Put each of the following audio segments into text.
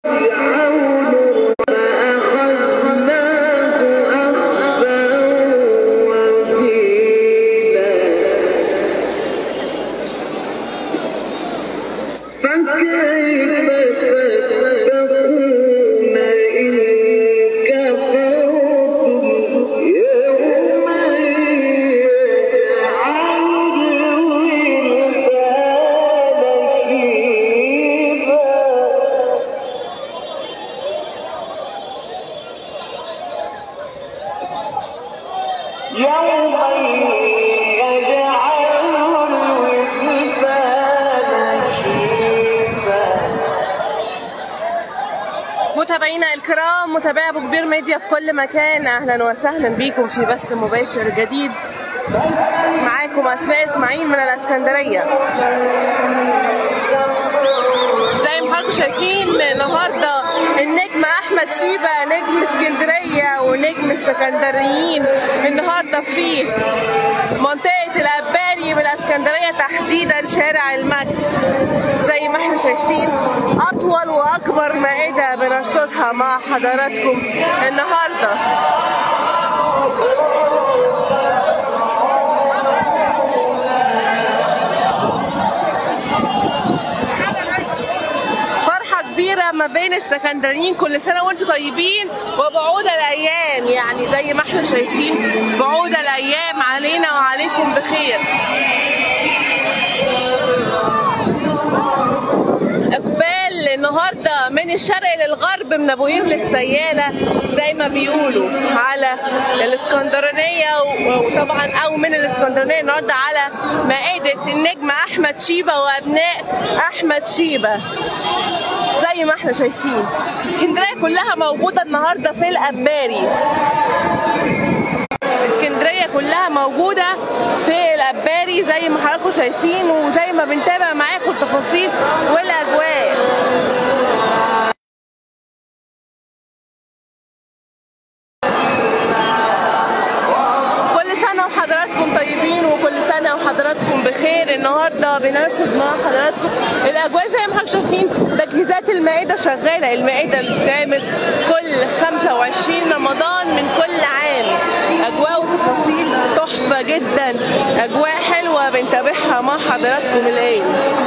متابعينا الكرام متابعي ابو كبير ميديا في كل مكان اهلا وسهلا بيكم في بث مباشر جديد معاكم اسماء اسماعيل من الاسكندريه زي ما حضراتكم شايفين النهارده النجم احمد شيبه نجم اسكندريه ونجم السكندريين النهارده في منطقه الاباري بالاسكندريه تحديدا شارع الماكس زي ما احنا شايفين اطول واكبر مائده بنرصدها مع حضراتكم النهارده فرحة كبيرة ما بين السكندريين كل سنة وانتم طيبين وبعود الأيام يعني زي ما احنا شايفين بعود الأيام علينا وعليكم بخير اقبال النهارده من الشرق للغرب من ابو قير للسياله زي ما بيقولوا على الاسكندرانيه وطبعا او من الاسكندرانيه النهارده على مائده النجم احمد شيبه وابناء احمد شيبه زي ما احنا شايفين اسكندريه كلها موجوده النهارده في الاباري اسكندريه كلها موجوده في الاباري زي ما حضراتكم شايفين وزي ما بنتابع معاكم التفاصيل والاجواء كل سنه وحضراتكم طيبين وكل سنه وحضراتكم بخير النهارده بنرصد مع حضراتكم الاجواء زي ما حضراتكم شايفين تجهيزات المائده شغاله المائده اللي بتتعمل كل 25 رمضان من كل عام اجواء وتفاصيل تحفه جدا اجواء حلوه بنتابعها مع حضراتكم الان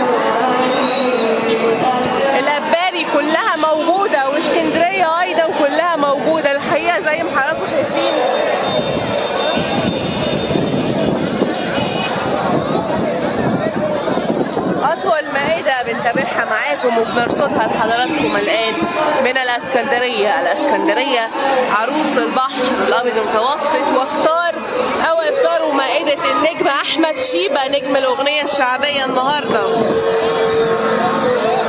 الاباري كلها موجوده واسكندريه ايضا كلها موجوده الحقيقه زي ما حضراتكم شايفين أطول مائدة بنتابعها معاكم وبنرصدها لحضراتكم الآن من الإسكندرية، الإسكندرية عروس البحر الأبيض المتوسط وافطار أو إفطار ومائدة النجم أحمد شيبة نجم الأغنية الشعبية النهاردة.